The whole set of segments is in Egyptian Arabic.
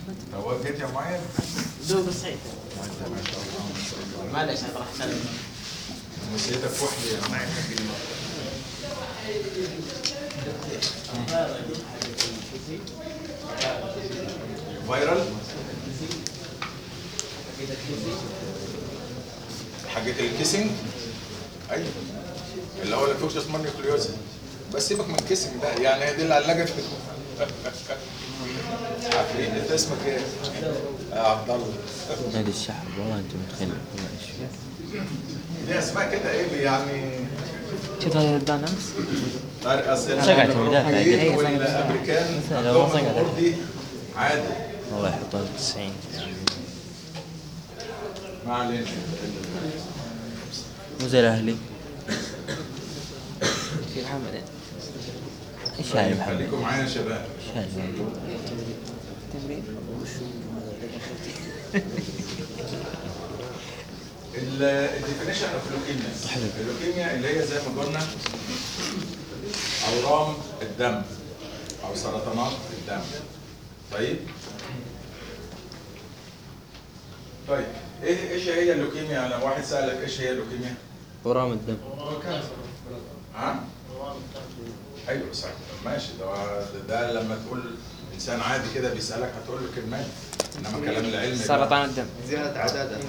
توجهت يا معين دوب الصيد ما شاء الله معلش انا راح اسلم نسيتك وحدي يا معين فايرال حاجة الكيسنج ايوه اللي هو الفوكسس مانيوكليوزي بس سيبك من الكيسنج ده يعني هي دي العلاجة في عفريت انت اسمك ايه؟ يا عبد الله نادي الشعب والله انت متخيل والله ايش دي اسماء كده ايه يعني شفت هذا الدان امس؟ طارق اصل صقعت المدافع. الأوروبيين والامريكان مثلا لو عندهم صقعت. الامور دي عادي والله يحطها 90 ما علينا مو زي الاهلي في محمد ايش يعني طيب، محمد؟ خليكم معايا يا شباب ايش يعني تمرين الديفينيشن اوف لوكيميا اللوكيميا اللي هي زي ما قلنا اورام الدم او سرطانات الدم طيب طيب ايه ايش هي اللوكيميا لو واحد سالك ايش هي اللوكيميا ورام الدم ها ايوه صح ماشي ده, ده لما تقول انسان عادي كده بيسالك هتقول له كلمات انما الكلام العلمي ده- سرطان الدم زيادة عدد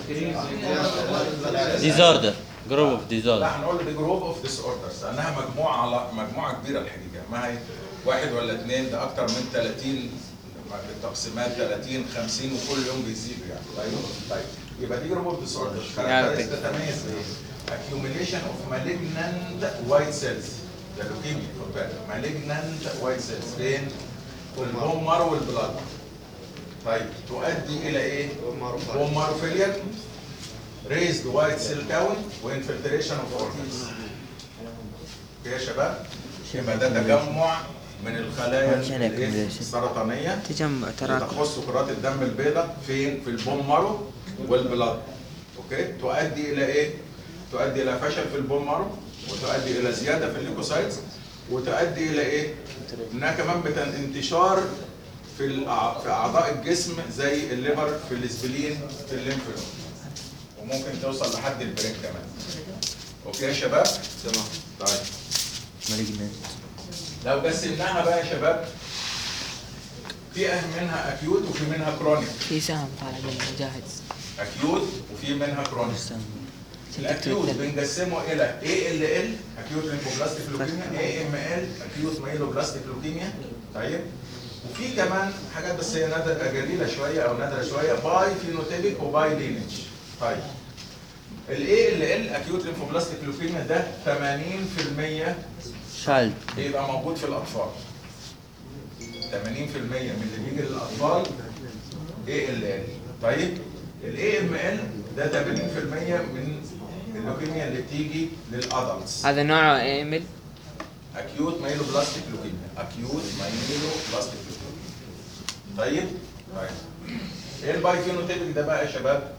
ديزوردر جروب اوف ديزوردر لا هنقول دي جروب اوف ديس اوردرز لانها مجموعه على مجموعه كبيره الحقيقه ما هي واحد ولا اثنين ده اكتر من 30 التقسيمات 30 50 وكل يوم بيزيدوا يعني طيب طيب يبقى دي جروب اوف ديس اوردرز يعطيك. تتميز بايه؟ accumulation of malignant white cells ده لوكيميا خد بالك malignant white cells فين؟ في البون مارو والبلاد طيب تؤدي الى ايه؟ بون مارو فيلير raised white cell count وانفلتريشن اوف organs اوكي يا شباب يبقى ده تجمع من الخلايا عشان يكون الإيه؟ ليش؟ السرطانيه تجمع تراكم تخص كرات الدم البيضاء فين في البون مارو والبلاد اوكي تؤدي الى ايه تؤدي الى فشل في البون مارو وتؤدي الى زياده في الليكوسايتس وتؤدي الى ايه انها كمان بتن انتشار في الأع- في اعضاء الجسم زي الليفر في الاسبلين في الليمف نود وممكن توصل لحد البرين كمان اوكي يا شباب تمام طيب مالجنت لو قسمناها بقى يا شباب في منها اكيوت وفي منها كرونيك في سهم طالع من مجاهد اكيوت وفي منها كرونيك الاكيوت بنقسمه الى اي ال ال اكيوت ليمفوبلاستيك لوكيميا اي ام ال اكيوت مايلوبلاستيك لوكيميا طيب وفي كمان حاجات بس هي نادر قليله شويه او نادره شويه باي فينوتيبيك وباي لينج طيب الاي ال ال اكيوت ليمفوبلاستيك لوكيميا ده 80% شالد بيبقى موجود في الاطفال 80% من اللي بيجي للاطفال اي ال ال طيب الاي ام ال ده 80% من اللوكيميا اللي بتيجي للادلتس هذا نوعه ايميل اكيوت مايلوبلاستيك لوكيميا اكيوت مايلوبلاستيك لوكيميا طيب طيب ايه الباي فينوتيبك ده بقى يا شباب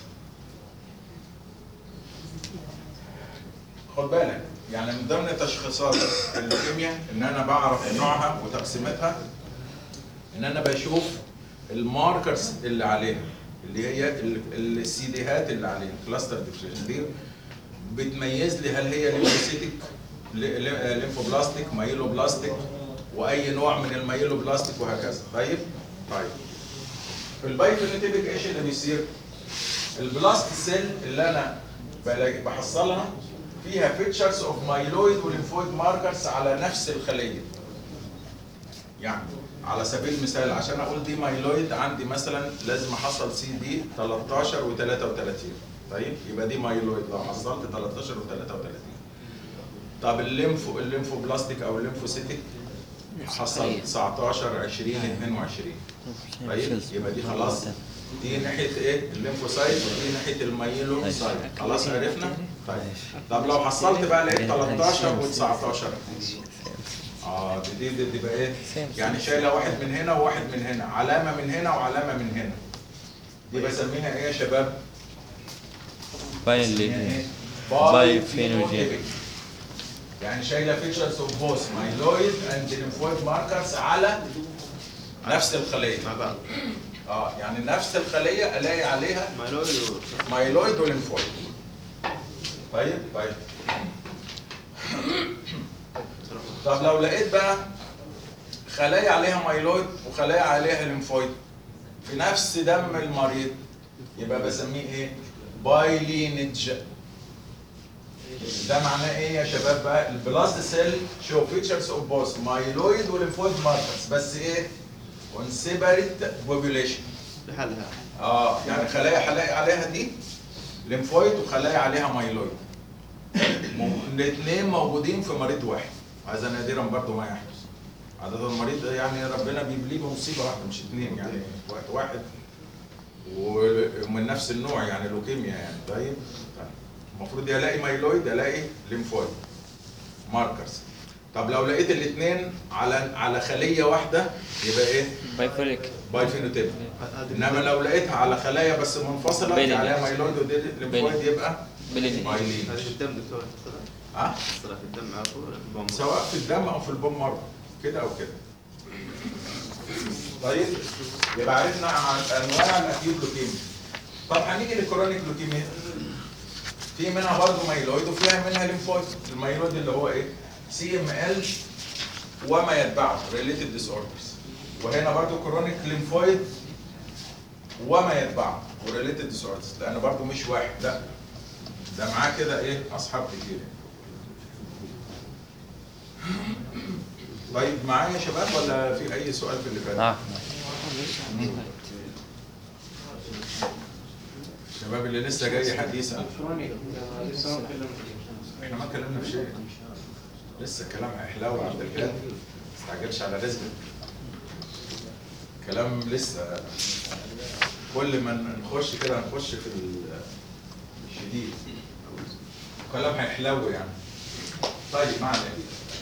خد بالك يعني من ضمن تشخيصات اللوكيميا ان انا بعرف نوعها وتقسيمتها ان انا بشوف الماركرز اللي عليها اللي هي السي ديهات اللي عليها كلاستر ديفرنشن دي بتميز لي هل هي ليمفوسيتك ليمفوبلاستيك مايلوبلاستيك واي نوع من المايلوبلاستيك وهكذا طيب طيب في البايوفينيتيبك ايش اللي بيصير البلاست سيل اللي انا بلاقي- بحصلها فيها فيتشرز اوف مايلويد وليمفويد ماركرز على نفس الخليه يعني على سبيل المثال عشان اقول دي مايلويد عندي مثلا لازم احصل سي دي 13 و33 طيب يبقى دي مايلويد لو حصلت 13 و33 طب الليمفو الليمفوبلاستيك او الليمفوسيتيك حصل 19 20 22 طيب يبقى دي خلاص دي ناحيه ايه الليمفوسايت ودي ناحيه المايلوسايت خلاص عرفنا طيب طب لو حصلت بقى لقيت 13 و19 اه دي دي دي, دي بقى ايه يعني شايله واحد من هنا وواحد من هنا علامه من هنا وعلامه من هنا دي بسميها ايه يا شباب باين بسميها اللي ايه باي باي فينوجينيك. فينوجينيك يعني شايله فيتشرز اوف بوث مايلويد اند ليمفويد ماركرز على نفس الخليه مع بعض اه يعني نفس الخليه الاقي عليها مايلويد و- مايلويد وليمفويد طيب طيب طب لو لقيت بقى خلايا عليها مايلويد وخلايا عليها ليمفويد في نفس دم المريض يبقى بسميه ايه؟ بايلينج ده معناه ايه يا شباب بقى؟ البلاست سيل شو فيتشرز اوف بوث مايلويد وليمفويد ماركرز بس ايه؟ اون سيبريت بوبيوليشن بحالها اه يعني خلايا خلايا عليها دي ليمفويد وخلايا عليها مايلويد الاثنين موجودين في مريض واحد هذا نادرا برضو ما يحدث عدد المريض يعني ربنا بيبليه بمصيبه واحده مش اثنين يعني في وقت واحد ومن نفس النوع يعني لوكيميا يعني طيب طيب. المفروض يلاقي مايلويد يلاقي ليمفويد ماركرز طب لو لقيت الاثنين على على خليه واحده يبقى ايه؟ بايفوليك باي فينوتيب هذه انما لو لقيتها على خلايا بس منفصله في بيلين. عليها مايلويد وليمفويد بيلين. يبقى بليني بايلين هذه في الدم دكتور تصلح ها تصلح في الدم على طول ولا في البوم سواء في الدم او في البون مارو كده او كده طيب يبقى عرفنا عن انواع الاكيوت لوكيميا طب هنيجي للكرونيك لوكيميا في منها برضه مايلويد وفيها منها ليمفويد المايلويد اللي هو ايه سي ام ال وما يتبعه ريليتد ديس اوردرز وهنا برضه كرونيك ليمفويد وما يتبعه وريليتد ديس اوردرز لان برضه مش واحد لا ده معاه كده ايه اصحاب كتير طيب معايا يا شباب ولا في اي سؤال في اللي فات؟ نعم الشباب اللي لسه جاي حديثا احنا ما اتكلمنا في شيء لسه الكلام هيحلو عبد الكافي ما تستعجلش على رزقك كلام لسه كل ما نخش كده نخش في ال- الشديد كلام هيحلو يعني طيب ما علينا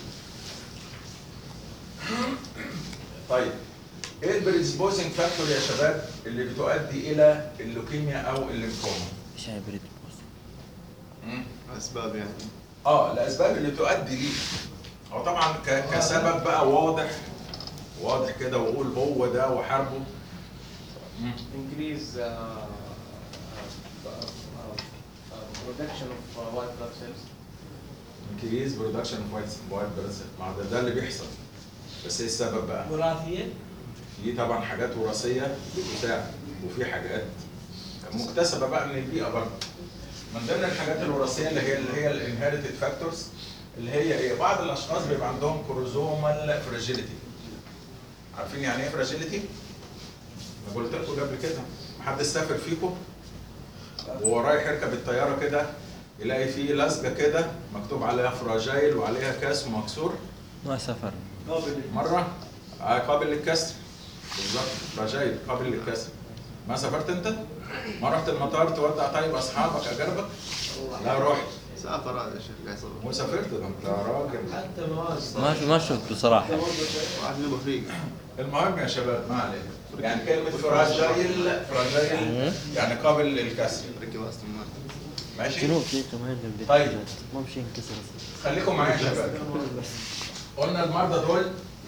طيب ايه البريسبوزنج فاكتور يا شباب اللي بتؤدي الى اللوكيميا او الليمفوما؟ ايش هاي بريد مم. اسباب يعني اه الاسباب اللي تؤدي ليه هو طبعا ك- كسبب بقى واضح واضح كده واقول هو ده وحاربه مم. increase uh, uh, uh, uh, production of uh, white blood cells. increase production of white white blood cell ما ده, ده اللي بيحصل بس ايه السبب بقى؟ وراثية في طبعا حاجات وراثيه بتساعد وفي حاجات مكتسبه بقى من البيئه برضه من ضمن الحاجات الوراثيه اللي هي اللي هي الانهيرتد فاكتورز اللي هي ايه بعض الاشخاص بيبقى عندهم كروزومال فراجيليتي عارفين يعني ايه فراجيليتي انا قلت لكم قبل كده محدش سافر فيكم وهو رايح يركب الطياره كده يلاقي فيه لزقه كده مكتوب عليها فراجايل وعليها كاس مكسور ما سافر مرة آه قابل للكسر بالظبط رجايب قابل للكسر ما سافرت انت؟ ما رحت المطار تودع طيب اصحابك اجربك؟ لا رحت سافر هذا الشيخ قاعد يصور مو سافرت ده انت راجل حتى مواد ما ما شفت بصراحه واحد من افريقيا المهم يا شباب ما علينا يعني كلمة فراجايل فراجايل يعني قابل للكسر ركب استون مارتن ماشي؟ شنو في كمان اللي طيب. ما مشي انكسر خليكم معايا يا شباب قلنا المرضى دول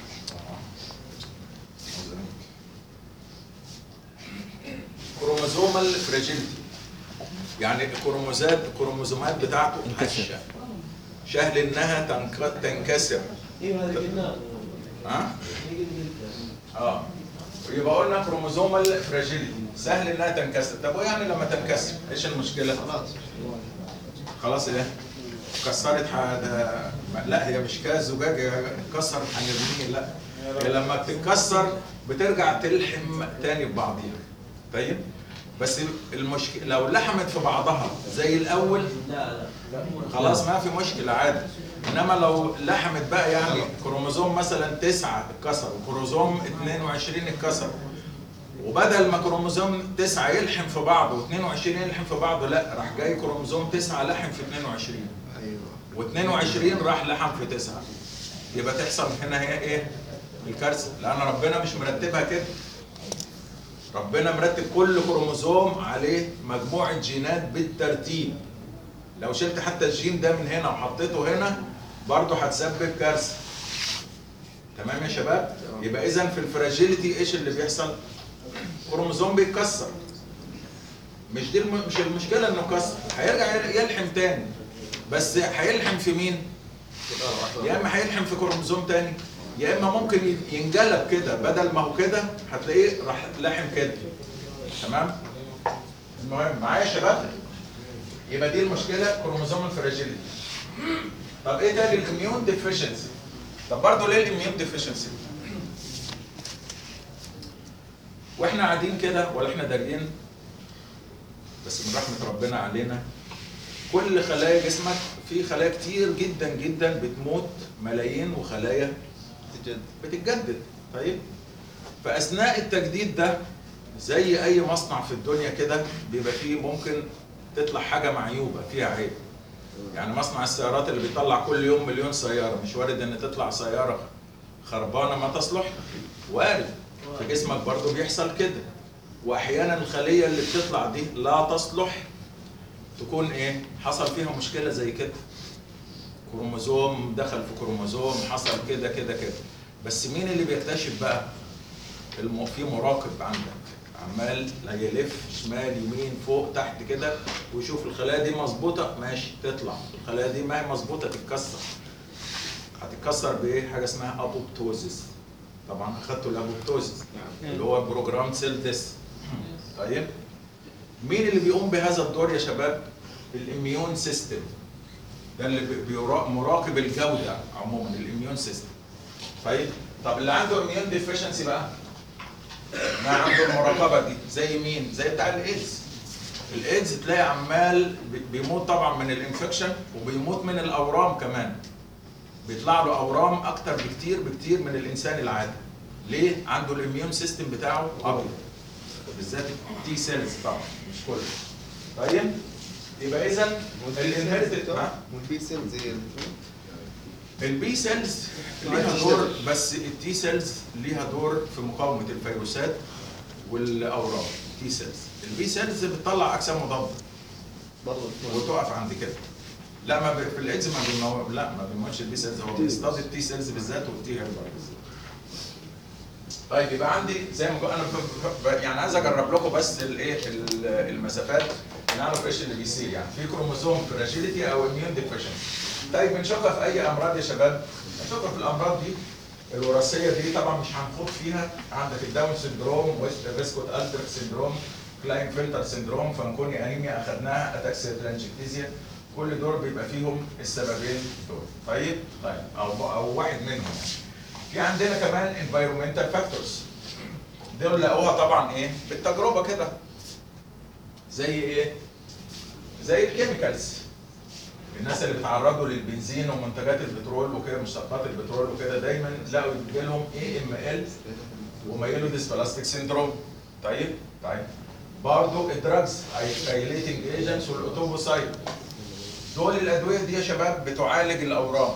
كروموزومال فراجيلتي يعني الكروموزات الكروموزومات بتاعته انكسر. هشة سهل انها تنك- تنكسر ايوه هذا قلناه ها هي قلنا اه يبقى قلنا كروموزومال فراجيلتي سهل انها تنكسر طب ويعني لما تنكسر ايش المشكله خلاص خلاص ايه كسرت حاجة لا هي مش كاس زجاجة هي اتكسرت هنرميه لا هي لما بتتكسر بترجع تلحم تاني ببعضيها طيب بس المشكلة لو لحمت في بعضها زي الأول لا لا خلاص ما في مشكلة عادي إنما لو لحمت بقى يعني كروموزوم مثلا تسعة اتكسر وكروموزوم 22 اتكسر وبدل ما كروموزوم 9 يلحم في بعضه و22 يلحم في بعضه لا راح جاي كروموزوم 9 لحم في 22 ايوه و22 راح لحم في 9 يبقى تحصل هنا هي ايه؟ الكارثه لان ربنا مش مرتبها كده ربنا مرتب كل كروموزوم عليه مجموعه جينات بالترتيب لو شلت حتى الجين ده من هنا وحطيته هنا برضه هتسبب كارثه تمام يا شباب يبقى اذا في الفراجيليتي ايش اللي بيحصل كروموزوم بيتكسر مش دي الم... مش المشكله انه كسر هيرجع يل- يلحم تاني بس هيلحم في مين؟ يا اما هيلحم في كروموزوم تاني يا اما ممكن ي- ينجلب كده بدل ما هو كده هتلاقيه راح لاحم كده تمام؟ المهم معايا يا شباب يبقى دي المشكله كروموزوم الفراجيليتي طب ايه تاني الاميون ديفيشنسي طب برضه ليه الاميون ديفيشنسي واحنا قاعدين كده ولا احنا دارين بس من رحمه ربنا علينا كل خلايا جسمك في خلايا كتير جدا جدا بتموت ملايين وخلايا تجد بتتجدد طيب فاثناء التجديد ده زي اي مصنع في الدنيا كده بيبقى فيه ممكن تطلع حاجه معيوبه فيها عيب يعني مصنع السيارات اللي بيطلع كل يوم مليون سياره مش وارد ان تطلع سياره خربانه ما تصلح وارد في جسمك برضو بيحصل كده واحيانا الخليه اللي بتطلع دي لا تصلح تكون ايه حصل فيها مشكله زي كده كروموزوم دخل في كروموزوم حصل كده كده كده بس مين اللي بيكتشف بقى الم... في مراقب عندك عمال يلف شمال يمين فوق تحت كده ويشوف الخلايا دي مظبوطه ماشي تطلع الخلايا دي ما هي مظبوطه تتكسر هتتكسر بايه حاجه اسمها ابوبتوزيس طبعا اخدتوا الابوبتوزيس اللي هو بروجرام سيل ديس طيب مين اللي بيقوم بهذا الدور يا شباب الاميون سيستم ده اللي بي- بيرا- مراقب الجوده عموما الاميون سيستم طيب طب اللي عنده اميون ديفيشنسي بقى ما عنده المراقبه دي زي مين زي بتاع الايدز الايدز تلاقي عمال بي- بيموت طبعا من الانفكشن وبيموت من الاورام كمان بيطلع له اورام اكتر بكتير بكتير من الانسان العادي ليه عنده الاميون سيستم بتاعه ابيض بالذات التي سيلز طبعا مش كله طيب يبقى اذا الانهيرتد والبي سيل زي البي سيلز ليها دور بس التي سيلز ليها دور في مقاومه الفيروسات والاورام تي سيلز البي سيلز بتطلع اجسام مضاده برضه وتقف عند كده لا ما ب... في الايدز ما بيمو... لا ما بيموتش البي سيلز هو بيصطاد التي سيلز بالذات والتي هيربرز طيب يبقى عندي زي ما قلت انا ب... ب... يعني عايز اجرب لكم بس الايه ال- المسافات نعرف ايش اللي بيصير يعني في كروموزوم فراجيليتي او اميون ديفيشنسي طيب بنشوفها في اي امراض يا شباب بنشوفها في الامراض دي الوراثيه دي طبعا مش هنخوض فيها عندك الداون سندروم ويسكوت الترك سندروم كلاين فلتر سندروم فانكوني انيميا اخذناها اتاكسيا ترانجكتيزيا كل دول بيبقى فيهم السببين دول طيب طيب او او واحد منهم يعني في عندنا كمان environmental فاكتورز دول لقوها طبعا ايه بالتجربه كده زي ايه زي الكيميكالز الناس اللي بيتعرضوا للبنزين ومنتجات البترول وكده مشتقات البترول وكده دايما لقوا يجي لهم اي ام ال ومايلو ديسبلاستيك سيندروم طيب طيب برضه الدراجز ايليتنج ايجنتس والاوتوبوسايد دول الادويه دي يا شباب بتعالج الاورام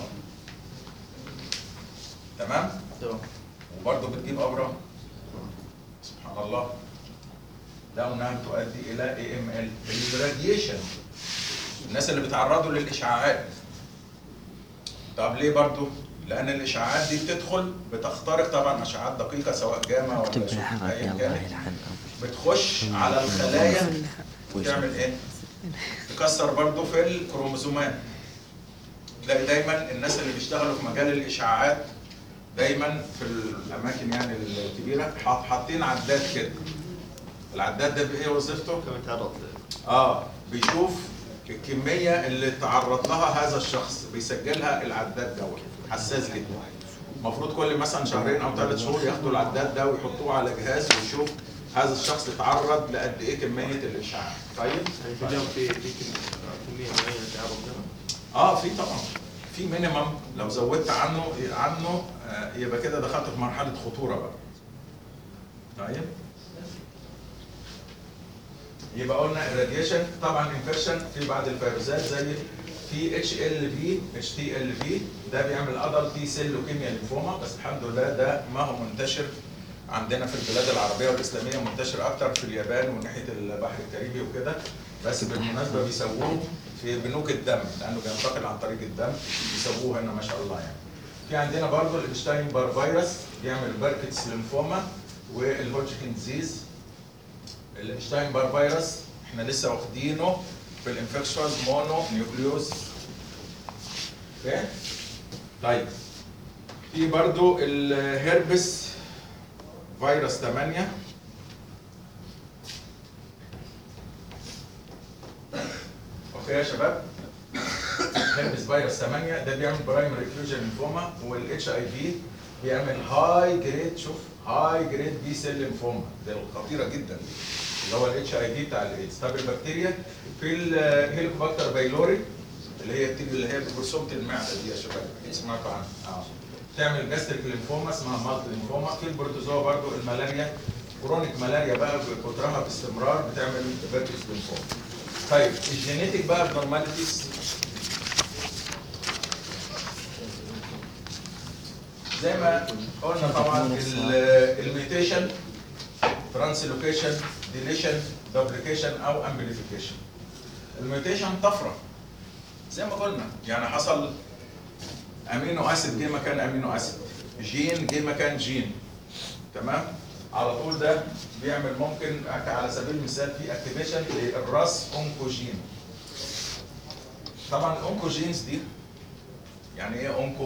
تمام تمام وبرضه بتجيب اورام سبحان الله لقوا انها بتؤدي الى اي ام ال الراديشن الناس اللي بيتعرضوا للاشعاعات طب ليه برضه لان الاشعاعات دي بتدخل بتخترق طبعا اشعاعات دقيقه سواء جاما ولا اكتب شوف بالحرف ايا يا الله كانت يلحن بتخش على الخلايا وتعمل ايه؟ تكسر برضه في الكروموسومات تلاقي دايما الناس اللي بيشتغلوا في مجال الاشعاعات دايما في الاماكن يعني الكبيره حاط- حاطين عداد كده العداد ده بايه وظيفته؟ كم يتعرض ل- اه بيشوف الكميه اللي تعرض لها هذا الشخص بيسجلها العداد دوت حساس جدا المفروض كل مثلا شهرين او ثلاث شهور ياخدوا العداد ده ويحطوه على جهاز ويشوف هذا الشخص اتعرض لقد ايه كميه الاشعاع طيب يعني في اليوم في في كم- كميه معينه تعرض لها اه في طبعا في مينيمم لو زودت عنه عنه آه، يبقى كده دخلت في مرحله خطوره بقى طيب يبقى قلنا الراديشن طبعا انفكشن في بعض الفيروسات زي في اتش ال في اتش تي ال في ده بيعمل ادلت تي سيل لوكيميا لينفوما بس الحمد لله ده ما هو منتشر عندنا في البلاد العربيه والاسلاميه منتشر اكتر في اليابان وناحيه البحر الكاريبي وكده بس بالمناسبه بيسووه في بنوك الدم لانه بينتقل عن طريق الدم بيسووه هنا ما شاء الله يعني. في عندنا برضه الابشتاين بار فيروس بيعمل باركتس لينفوما والهوجكن ديزيز الشتاينبر فيروس احنا لسه واخدينه في الانفكشوس مونو نيوكليوز اوكي طيب في برضو الهربس فيروس 8 اوكي يا شباب هربس فيروس 8 ده بيعمل برايمري فيوجن لينفوما والاتش اي في بيعمل هاي جريد شوف هاي جريد بي سيل لينفوما ده الخطيره جدا دي اللي هو الاتش اي في بتاع الايدز طب البكتيريا في الهيليكوباكتر بايلوري اللي هي بتيجي اللي هي بجرثومه المعده دي يا شباب سمعتوا عنها اه تعمل جاستريك لينفوما اسمها مالت لينفوما في البروتوزوا برضو الملاريا كرونيك ملاريا بقى بكترها باستمرار بتعمل فيرتكس لينفوما طيب الجينيتك بقى abnormalities زي ما قلنا طبعا الميوتيشن ترانسلوكيشن ديليشن دوبليكيشن او امبليفيكيشن الميوتيشن طفره زي ما قلنا يعني حصل امينو اسيد جه مكان امينو اسيد جين جه مكان جين تمام على طول ده بيعمل ممكن على سبيل المثال في اكتيفيشن للراس اونكوجين طبعا الاونكوجينز دي يعني ايه اونكو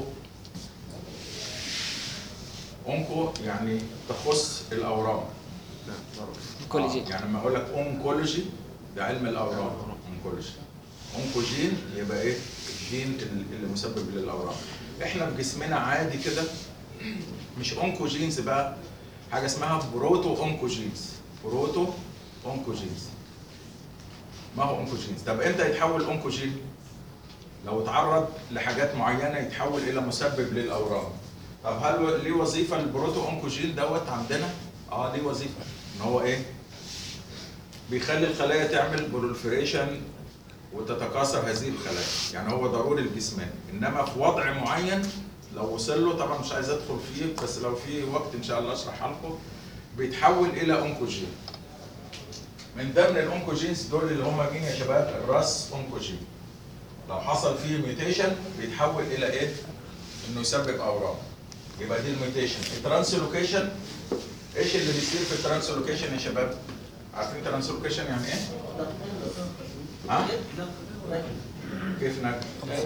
اونكو يعني تخص الاورام كوليجين آه، يعني لما اقول لك اونكولوجي ده علم الاورام اونكولوجي اونكوجين يبقى ايه الجين اللي مسبب للاورام احنا في جسمنا عادي كده مش اونكوجينز بقى حاجه اسمها بروتو اونكوجينز بروتو اونكوجينز ما هو اونكوجينز طب امتى يتحول اونكوجين لو اتعرض لحاجات معينه يتحول الى مسبب للاورام طب هل ليه وظيفه البروتو اونكوجين دوت عندنا اه ليه وظيفه ان هو ايه بيخلي الخلايا تعمل برولفريشن وتتكاثر هذه الخلايا يعني هو ضروري الجسمان انما في وضع معين لو وصل له طبعا مش عايز ادخل فيه بس لو في وقت ان شاء الله اشرحها لكم بيتحول الى اونكوجين من ضمن الاونكوجينز دول اللي هم مين يا شباب الراس اونكوجين لو حصل فيه ميوتيشن بيتحول الى ايه انه يسبب اورام يبقى دي الميوتيشن الترانسلوكيشن ايش اللي بيصير في الترانسلوكيشن يا شباب عارفين ترانسلوكيشن يعني ايه ها كيف نك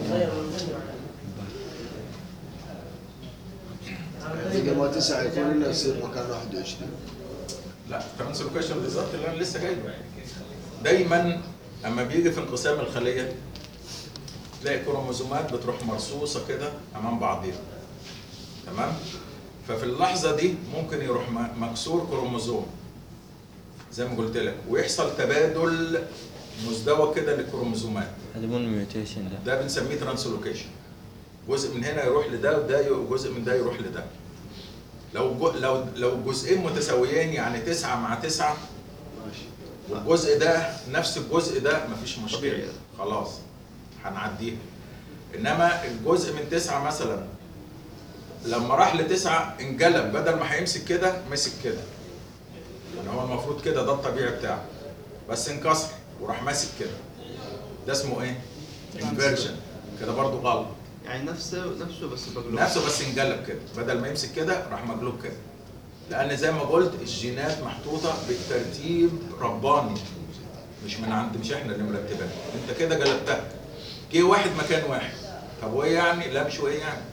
إذا ما تسعة يكون لنا يصير مكان 21 لا ترانسلوكيشن بالظبط اللي انا لسه جايبه دايما اما بيجي في انقسام الخليه تلاقي كروموزومات بتروح مرصوصه كده امام بعضيها تمام ففي اللحظه دي ممكن يروح م- مكسور كروموزوم زي ما قلت لك ويحصل تبادل مزدوج كده للكروموزومات هذا مو الميوتيشن ده ده بنسميه ترانسلوكيشن جزء من هنا يروح لده وده ي- جزء من ده يروح لده لو جو لو لو جزئين متساويين يعني تسعة مع تسعة ماشي والجزء ده نفس الجزء ده مفيش مشكلة طبيعي. خلاص هنعديها انما الجزء من تسعة مثلا لما راح لتسعة انجلب بدل ما هيمسك كده مسك كده يعني هو المفروض كده ده الطبيعي بتاعه بس انكسر وراح ماسك كده ده اسمه ايه؟ انفيرجن كده برضو غلط يعني نفسه نفسه بس بقلوب نفسه بس انجلب كده بدل ما يمسك كده راح مقلوب كده لان زي ما قلت الجينات محطوطه بالترتيب رباني مش من عند مش احنا اللي مرتبينها انت كده جلبتها جه واحد مكان واحد طب وايه يعني لا مش وايه يعني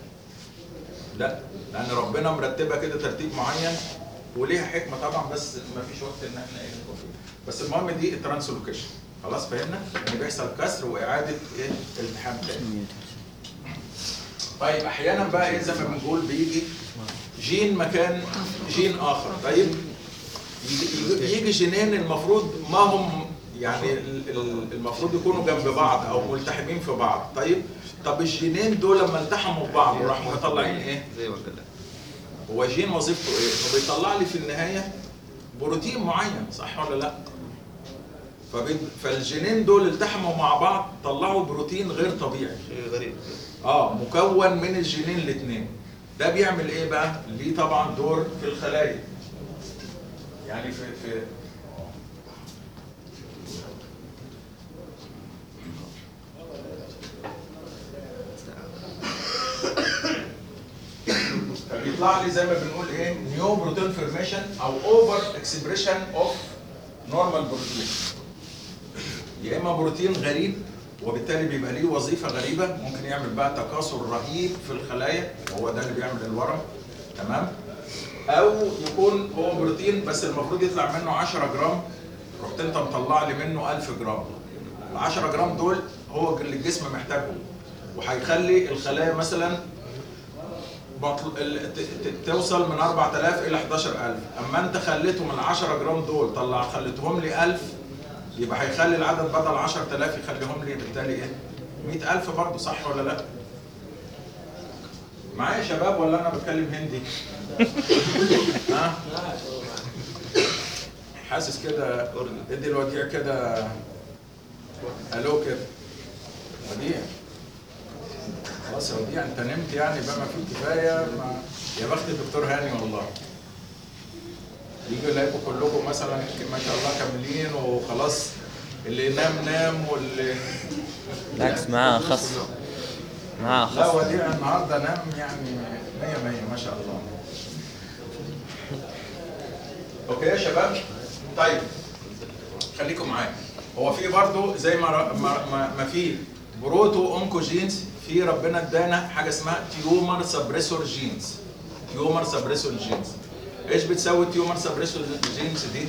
لا لان ربنا مرتبها كده ترتيب معين وليها حكمه طبعا بس ما فيش وقت ان احنا ايه ندخل فيه بس المهم دي الترانسلوكيشن خلاص فهمنا ان بيحصل كسر واعاده ايه التحام تاني طيب احيانا بقى ايه زي ما بنقول بيجي جين مكان جين اخر طيب يجي- يجي يجي جينين المفروض ما هم يعني ال- ال- المفروض يكونوا جنب بعض او ملتحمين في بعض طيب طب الجينين دول لما التحموا ببعض وراحوا مطلعين ايه؟ زي ما قلت لك هو جين وظيفته ايه؟ انه بيطلع لي في النهايه بروتين معين صح ولا لا؟ فبي... فالجينين دول التحموا مع بعض طلعوا بروتين غير طبيعي شيء غريب اه مكون من الجينين الاثنين ده بيعمل ايه بقى ليه طبعا دور في الخلايا يعني في في فبيطلع لي زي ما بنقول ايه نيو بروتين فورميشن او اوفر اكسبريشن اوف نورمال بروتين يا اما بروتين غريب وبالتالي بيبقى ليه وظيفه غريبه ممكن يعمل بقى تكاثر رهيب في الخلايا وهو ده اللي بيعمل الورم تمام او يكون هو بروتين بس المفروض يطلع منه 10 جرام رحت انت مطلع لي منه 1000 جرام ال 10 جرام دول هو اللي الجسم محتاجهم وهيخلي الخلايا مثلا بطل... ال- ت- ت- توصل من 4000 الى 11000 اما انت خليتهم ال 10 جرام دول طلع خليتهم لي 1000 يبقى هيخلي العدد بدل 10000 يخليهم لي بالتالي ايه 100000 برضه صح ولا لا معايا يا شباب ولا انا بتكلم هندي ها حاسس كده ادي الوديع كده الو كده وديع خلاص يا وديع انت نمت يعني بما فيه كفايه ما يا بخت الدكتور هاني والله يجوا يلاقوا كلكم مثلا ما شاء الله كاملين وخلاص اللي ينام نام واللي بالعكس معاه خص معاه لا خص وديع النهارده نام يعني 100 100 ما شاء الله اوكي يا شباب طيب خليكم معايا هو في برضه زي ما ما, ما, ما في بروتو اونكوجينز في ربنا ادانا حاجه اسمها تيومر سبريسور جينز تيومر سبريسور جينز ايش بتسوي تيومر سبريسور جينز دي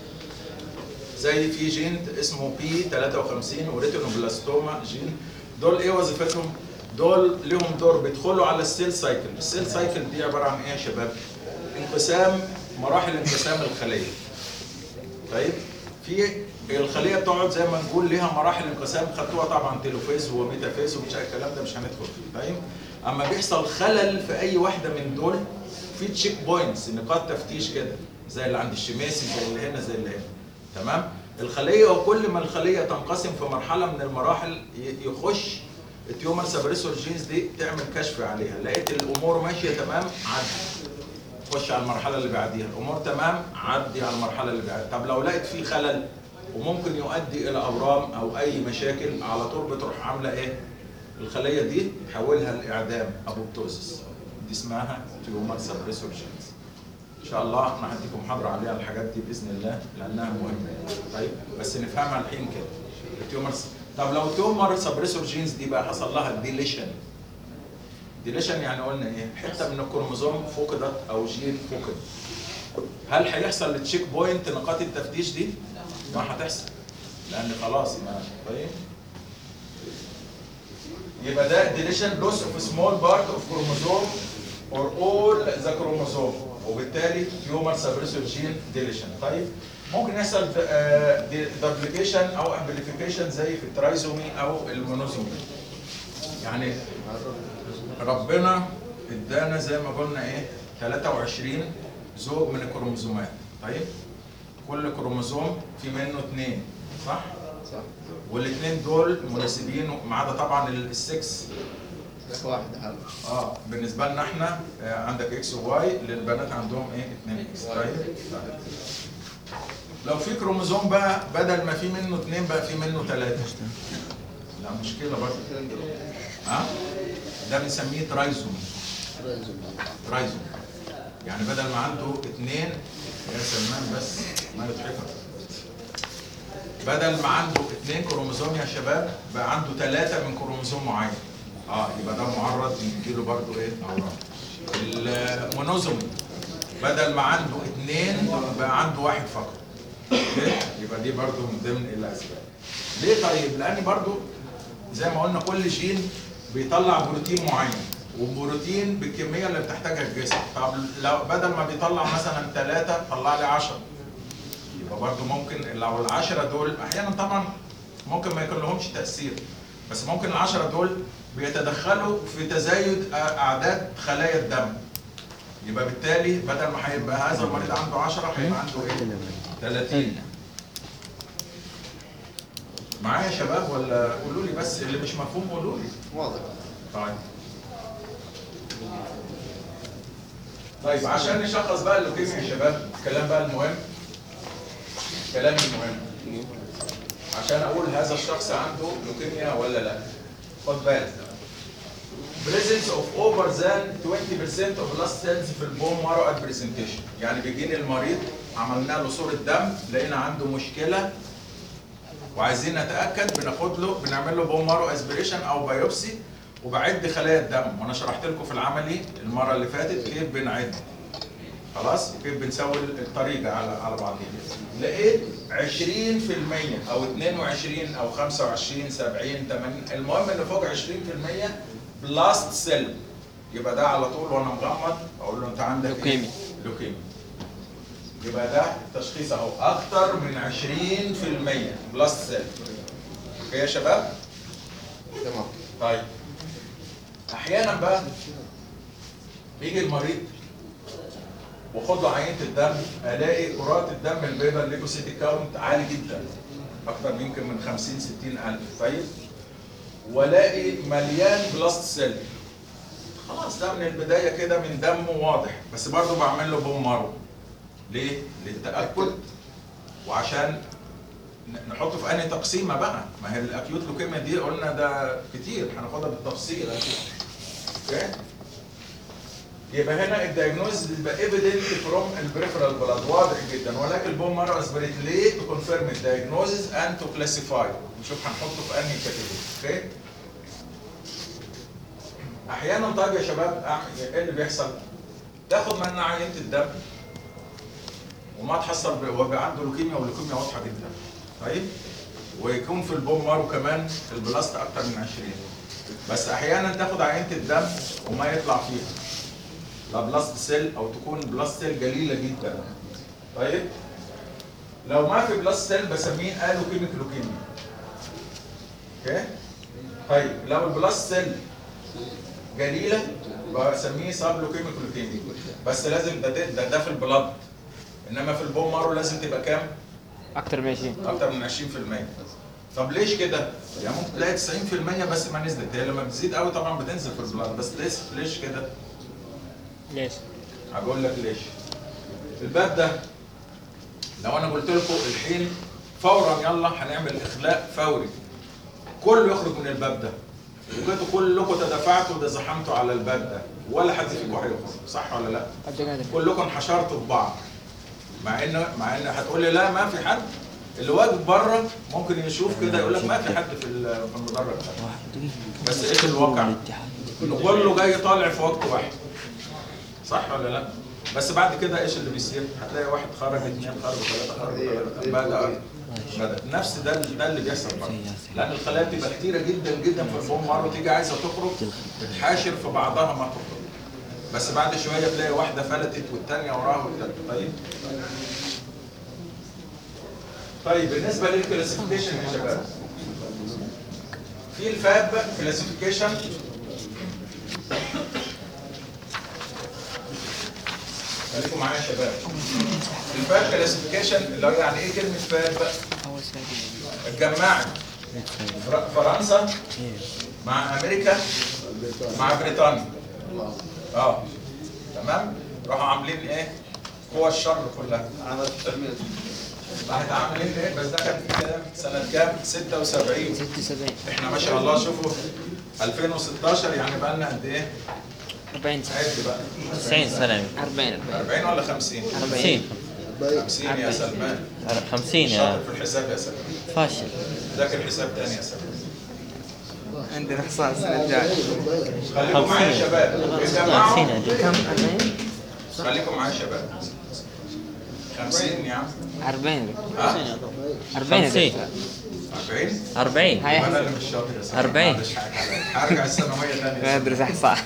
زي في جين اسمه بي 53 وريتينوبلاستوما جين دول ايه وظيفتهم؟ دول لهم دور بيدخلوا على السيل سايكل، السيل سايكل دي عباره عن ايه يا شباب؟ انقسام مراحل انقسام الخليه. طيب في الخليه بتقعد زي ما نقول ليها مراحل انقسام خدتوها طبعا تيلوفيز وميتافيز ومش عارف الكلام ده مش هندخل فيه طيب اما بيحصل خلل في اي واحده من دول في تشيك بوينتس نقاط تفتيش كده زي اللي عند الشماسي زي اللي هنا زي اللي هنا تمام الخليه وكل ما الخليه تنقسم في مرحله من المراحل ي- يخش التيومر سبريسور جينز دي تعمل كشف عليها لقيت الامور ماشيه تمام عدي خش على المرحله اللي بعديها الامور تمام عدي على المرحله اللي بعديها طب لو لقيت في خلل وممكن يؤدي الى اورام او اي مشاكل على طول بتروح عامله ايه الخليه دي تحولها لاعدام ابوبتوزس دي اسمها تيومر سبريسور جينز ان شاء الله انا هديكم محاضره عليها الحاجات دي باذن الله لانها مهمه طيب بس نفهمها الحين كده التيومرز طب لو تيومر سبريسور جينز دي بقى حصل لها ديليشن ديليشن يعني قلنا ايه حته من الكروموزوم فقدت او جين فقد هل هيحصل التشيك بوينت نقاط التفتيش دي ما هتحصل لان خلاص ما طيب يبقى ده ديليشن لوس اوف سمول بارت اوف كروموزوم اور اول ذا كروموزوم وبالتالي تيومر سبريسور جين ديليشن طيب ممكن يحصل دبليكيشن او امبليفيكيشن زي في الترايزومي او المونوزومي يعني ربنا ادانا زي ما قلنا ايه 23 زوج من الكروموزومات طيب كل كروموزوم في منه اثنين صح؟ صح والاثنين دول مناسبين ما عدا طبعا السكس بس واحد حل اه بالنسبه لنا احنا آه، عندك اكس وواي للبنات عندهم ايه 2 اكس طيب طيب. لو في كروموزوم بقى بدل ما في منه اثنين بقى في منه ثلاثه لا مشكله برضه ها ده بنسميه ترايزوم ترايزوم يعني بدل ما عنده اثنين يا سلمان بس ما يضحكك بدل ما عنده اثنين كروموزوم يا شباب بقى عنده ثلاثة من كروموزوم معين اه يبقى ده معرض يجيله برضه ايه اورام المونوزوم بدل ما عنده اثنين بقى عنده واحد فقط اوكي يبقى دي برضه من ضمن الاسباب ليه طيب لان برضه زي ما قلنا كل جين بيطلع بروتين معين وبروتين بالكميه اللي بتحتاجها الجسم طب لو بدل ما بيطلع مثلا ثلاثة طلع لي 10 يبقى برضه ممكن لو العشرة دول احيانا طبعا ممكن ما يكون لهمش تاثير بس ممكن العشرة دول بيتدخلوا في تزايد أ- اعداد خلايا الدم يبقى بالتالي بدل ما هيبقى هذا المريض عنده 10 هيبقى عنده ايه 30 معايا يا شباب ولا قولوا لي بس اللي مش مفهوم قولوا لي واضح طيب طيب عشان نشخص بقى اللوكيميا يا شباب الكلام بقى المهم الكلام المهم عشان اقول هذا الشخص عنده لوكيميا ولا لا خد بالك presence of over than 20% of blood cells في البون مارو at presentation يعني بيجيني المريض عملنا له صوره دم لقينا عنده مشكله وعايزين نتاكد بناخد له بنعمل له بومارو اسبريشن او بايوبسي وبعد خلايا الدم وانا شرحت لكم في العملي المره اللي فاتت كيف بنعد خلاص وكيف بنسوي الطريقه على على بعضيها لقيت 20% او 22 او 25 70 80 المهم ان فوق 20% بلاست سيل يبقى ده على طول وانا مغمض اقول له انت عندك إيه؟ لوكيميا. لوكيميا يبقى ده تشخيص اهو اكتر من 20% بلاست سيل اوكي يا شباب تمام طيب احيانا بقى بيجي المريض واخد له عينه الدم الاقي كرات الدم البيضاء الليكوسيتيك كاونت عالي جدا اكتر من يمكن من 50 60 الف طيب والاقي مليان بلاست سيل خلاص ده من البدايه كده من دمه واضح بس برضه بعمل له بوم مارو ليه؟ للتاكد وعشان ن- نحطه في انهي تقسيمه بقى ما هي الاكيوت لوكيميا دي قلنا ده كتير هناخدها بالتفصيل اوكي يبقى هنا الدايجنوز بيبقى ايفيدنت فروم البريفرال بلاد واضح جدا ولكن البون مره اسبريت ليه تو كونفيرم الدايجنوزز اند تو كلاسيفاي نشوف هنحطه في انهي كاتيجوري اوكي احيانا طيب يا شباب أعمل- ايه اللي بيحصل؟ تاخد منه عينه الدم وما تحصل ب- هو بيبقى عنده لوكيميا واللوكيميا واضحه جدا طيب ويكون في البون مارو كمان البلاست اكتر من 20 بس احيانا تاخد عينه الدم وما يطلع فيها لا بلاست سيل او تكون بلاست سيل قليله جدا طيب لو ما في بلاست سيل بسميه الوكيميك لوكيميا اوكي طيب لو البلاست سيل قليله بسميه سب لوكيميك لوكيميا بس لازم ده ده, ده, ده في البلد انما في البون مارو لازم تبقى كام؟ اكتر من 20 اكتر من 20% طب ليش كده؟ يعني ممكن تلاقي 90% بس ما نزلت هي لما بتزيد قوي طبعا بتنزل في البلاد بس ليش ليش كده؟ ليش؟ هقول لك ليش الباب ده لو انا قلت لكم الحين فورا يلا هنعمل اخلاء فوري كله يخرج من الباب ده وجيتوا كلكم تدافعتوا وتزحمتوا على الباب ده ولا حد فيكم هيخرج صح ولا لا؟ قد قادر كلكم انحشرتوا في بعض مع ان مع ان هتقول لي لا ما في حد اللي واقف بره ممكن يشوف كده يقول لك ما في حد في ال- في المدرج ده واحد دقيقة بس ايش الواقع؟ الاتحاد انه كله جاي طالع في وقت واحد صح ولا لا؟ بس بعد كده ايش اللي بيصير؟ هتلاقي واحد خرج اثنين خرجوا ثلاثه خرجوا ثلاثه بدا بدا نفس ده ده اللي بيحصل برضه لان الخلايا بتبقى كتيره جدا جدا في البوم مره تيجي عايزه تخرج بتحاشر في بعضها ما تخرج بس بعد شويه تلاقي واحده فلتت والثانيه وراها والثالثه طيب طيب بالنسبه للكلاسيفيكيشن يا شباب في الفاب كلاسيفيكيشن خليكم معايا يا شباب الفاب كلاسيفيكيشن اللي هو يعني ايه كلمه فاب اول سؤال اتجمعت فر- فرنسا مع امريكا مع بريطانيا اه تمام راحوا عاملين ايه قوى الشر كلها عملت تحميل راحت عاملين ايه بس ده كان كام سنه كام 76 76 احنا ما شاء الله شوفوا 2016 يعني بقى لنا قد ايه 40 سنه عد بقى 90 سنة 40 40 ولا 50 50 50 يا سلمان 50 شاطر يا في الحساب يا سلمان فاشل ذاكر حساب تاني يا سلمان عندنا احصاء السنه الجايه خليكم معايا يا شباب 50 اتجمعوا عندك كم 40 خليكم معايا يا شباب 50 يا عم 40 ها 40 50. 40 40 هاي انا اللي مش شاطر يا سلمان 40. معلش حقك عليا. هرجع الثانويه ثانيه يا ندرس احصاء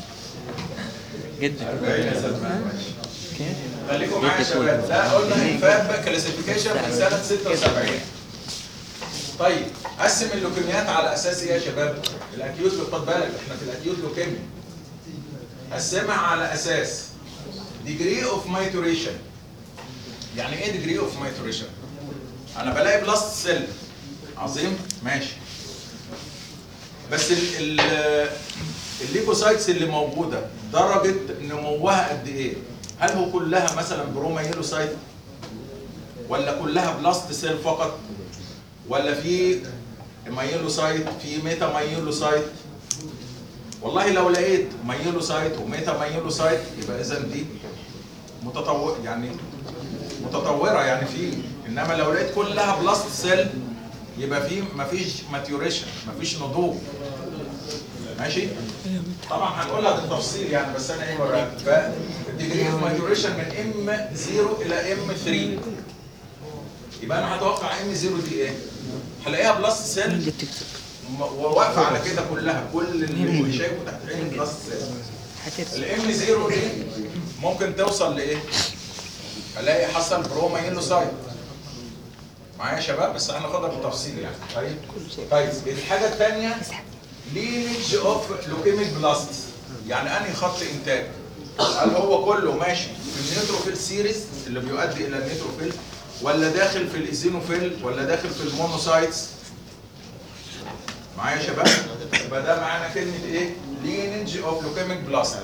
قد 40 يا سلمان ماشي كيف؟ خليكم معايا يا شباب ده قلنا الفاب كلاسيفيكيشن من سنه 76 طيب قسم اللوكيميات على اساس ايه يا شباب؟ الاكيوت خد بالك احنا في الاكيوت لوكيميا قسمها على اساس degree of maturation يعني ايه degree of maturation؟ انا بلاقي بلاست سيل عظيم ماشي بس ال ال الليكوسايتس اللي موجوده درجه نموها قد ايه؟ هل هو كلها مثلا برومايلوسايت ولا كلها بلاست سيل فقط ولا في مايلوسايت في ميتا مايلوسايت والله لو لقيت مايلوسايت وميتا مايلوسايت يبقى اذا دي متطور يعني متطوره يعني في انما لو لقيت كلها بلاست سيل يبقى في مفيش ماتيوريشن مفيش نضوج ماشي طبعا هنقولها بالتفصيل يعني بس انا ايه وراك فالديجري اوف ماتيوريشن من ام 0 الى ام 3 يبقى انا هتوقع ام 0 دي ايه؟ هلاقيها بلاست سيل م- وواقفه على كده كلها كل اللي شايفه تحت عين بلاست سيل الام 0 دي ممكن توصل لايه؟ الاقي حصل برومايلوسايت معايا يا شباب بس هناخدها بالتفصيل يعني طيب طيب الحاجه الثانيه لينج اوف لوكيميك بلاست يعني انهي خط انتاج هل هو كله ماشي في النيوتروفيل سيريز اللي بيؤدي الى النيوتروفيل ولا داخل في الايزينوفيل ولا داخل في المونوسايتس معايا يا شباب يبقى ده معنى كلمه ايه لينج اوف لوكيميك بلاست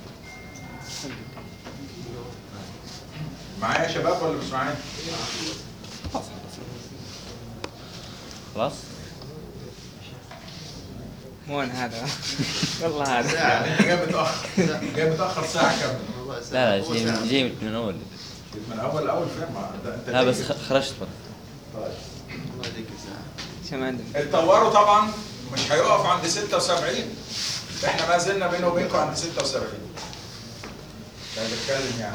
معايا يا شباب ولا مش معايا خلاص مو انا هذا والله هذا يعني انت جاي متاخر جاي متاخر ساعه كامله لا لا جاي من جاي من اول من اول اول فين ما ده انت لا بس تيجي. خ- خرجت برا طيب. شو ما عندنا اتطوروا طبعا مش هيقف عند 76 احنا ما زلنا بينه وبينكم عند 76 ده بتكلم يعني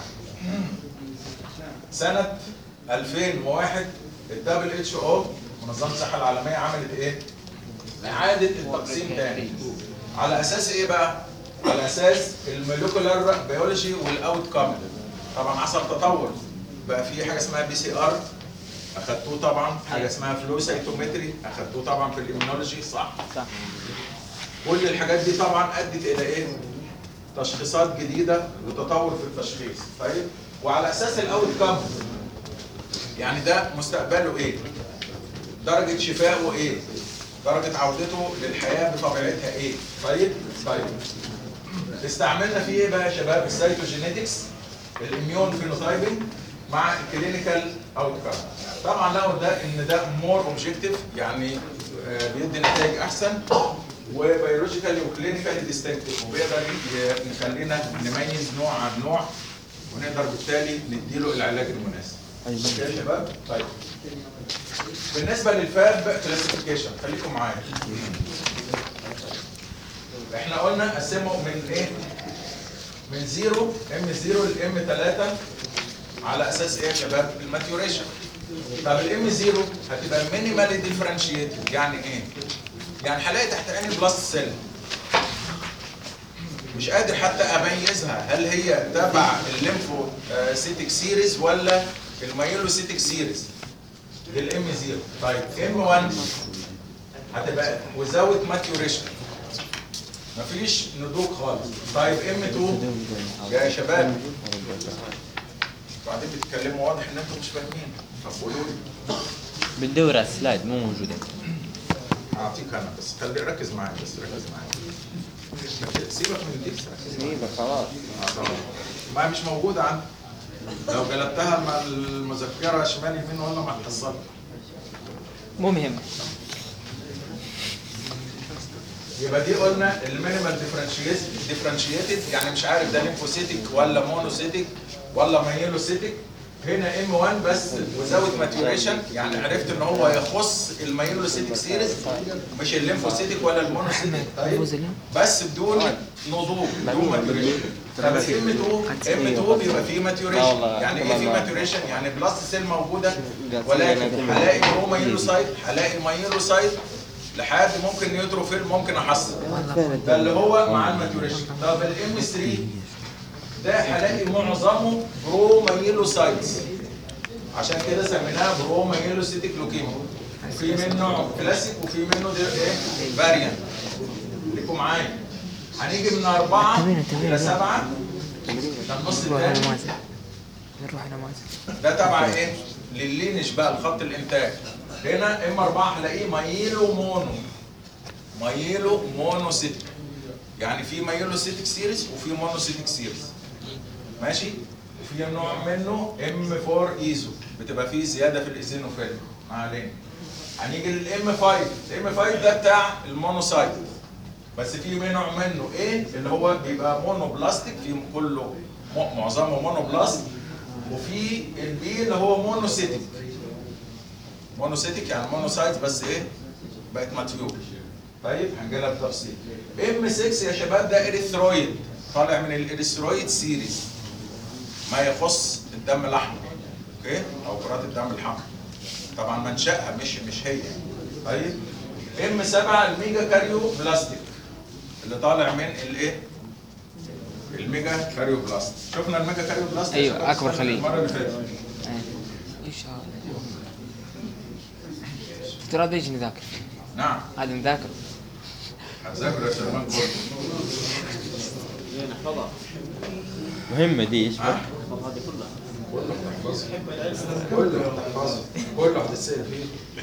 سنة 2001 الدبل اتش او منظمة الصحة العالمية عملت ايه؟ إعادة التقسيم تاني على أساس ايه بقى؟ على أساس الموليكولار بيولوجي والأوت كام طبعا حصل تطور بقى في حاجة اسمها بي سي ار اخدتوه طبعا حاجه اسمها فلو سايتومتري اخدتوه طبعا في الاميونولوجي صح صح كل الحاجات دي طبعا ادت الى ايه تشخيصات جديده وتطور في التشخيص طيب وعلى اساس الاوت كام يعني ده مستقبله ايه درجه شفائه ايه درجه عودته للحياه بطبيعتها ايه طيب طيب استعملنا فيه ايه بقى يا شباب السيتوجينيتكس الاميون فينوتايبنج مع الكلينيكال اوت كام طبعا لقوا ده ان ده مور اوبجكتيف يعني آه، بيدي نتائج احسن وبيولوجيكالي وكلينيكالي ديستنكتيف وبيقدر ي- يخلينا نميز نوع عن نوع ونقدر بالتالي نديله العلاج المناسب. أوكي يا شباب؟ طيب. بالنسبه للفاب كلاسيفيكيشن خليكم معايا. احنا قلنا قسمه من ايه؟ من 0 ام 0 لام 3 على اساس ايه يا شباب؟ الماتيوريشن. طب الام 0 هتبقى مينيمالي ديفرنشيتد يعني ايه؟ يعني هلاقي تحت عيني بلس سيل مش قادر حتى اميزها هل هي تبع الليمفو آه، سيتك سيريز ولا المايلو سيتك سيريز الام 0 طيب ام 1 هتبقى وزاوت ماتيوريشن مفيش نضوج خالص طيب ام 2 يا شباب بعدين بتتكلموا واضح ان انتم مش فاهمين طب قولوا لي بتدور على السلايد مو موجودة هعطيك انا بس خلي ركز معايا بس ركز معايا لكن سيبك من دي بس ركز معايا. سيبك خلاص آه طبعا. ما هي مش موجودة عندي لو جلبتها مع المذكرة شمال يمين ولا ما هتحصل مو مهم يبقى دي قلنا المينيمال ديفرنشيتد يعني مش عارف ده ليمفوسيتك ولا مونوسيتك ولا مايلوسيتك هنا ام 1 بس وزود ماتيوريشن يعني عرفت ان هو يخص المايلوسيتك سيريز مش الليمفوسيتك ولا المونوسيتك طيب بس بدون نضوج بدون ماتيوريشن طب ام 2 ام 2 بيبقى فيه ماتيوريشن يعني ايه فيه ماتيوريشن يعني بلاست سيل موجوده ولكن هلاقي برو مايلوسايت هلاقي مايلوسايت لحد ممكن نيوتروفيل ممكن احصل ده اللي هو مع الماتيوريشن طب الام 3 ده هلاقي معظمه برو مايلوسايتس عشان كده سميناها برو مايلوسيتيك لوكيميا في منه كلاسيك وفي منه دي ايه فاريانت خليكم معايا هنيجي من أربعة إلى سبعة ده النص نروح الثاني نماذج نروح نماذج ده تبع ايه؟ لللينش بقى الخط الانتاج هنا ام 4 هلاقيه مايلو مونو مايلو مونوسيتك يعني في مايلو سيتك سيريز وفي مونوسيتك سيريز ماشي وفي نوع منه ام 4 ايزو بتبقى فيه زياده في الايزينوفيل ما علينا هنيجي للام 5 الام 5 ده بتاع المونوسايت بس في نوع منه ايه اللي هو بيبقى مونوبلاستيك في كله م- معظمه مونوبلاست وفي البي اللي هو مونوسيتيك مونوسيتيك يعني مونوسايت بس ايه بقت ماتيور طيب هنجيلها بتفصيل ام 6 يا شباب ده اريثرويد طالع من الاريثرويد سيريز ما يخص الدم الاحمر اوكي او كرات الدم الحمراء طبعا منشأها مش مش هي طيب ام 7 الميجا كاريو بلاستيك اللي طالع من الايه الميجا كاريو بلاست شفنا الميجا كاريو بلاست يا أيوة، شباب أكبر السنة- خلية. المره اللي فاتت ايش هذا؟ ترى هذا ايش نذاكر؟ نعم هذا نذاكر هتذاكر يا سلمان كله نحفظها مهمة دي ايش ها نحفظ هذه كلها كله هتحفظه كله هتحفظه كله هتتسال فيه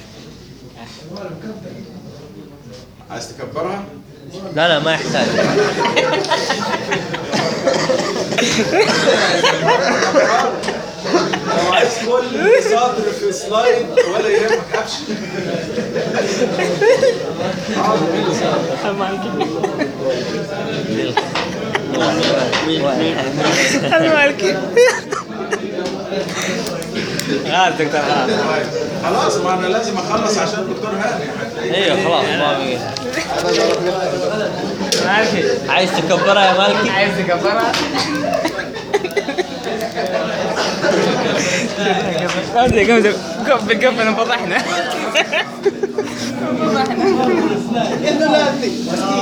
عايز تكبرها؟ لا لا ما يحتاج لو عايز كل سطر في سلايد ولا يهمك ابشر المالكي غلط دكتور غلط طيب، خلاص ما انا لازم اخلص عشان الدكتور هاني هتلاقيه ايوه خلاص ما في مالكي عايز تكبرها يا مالكي عايز تكبرها؟ قصدي قصدي بالقفل انفضحنا انفضحنا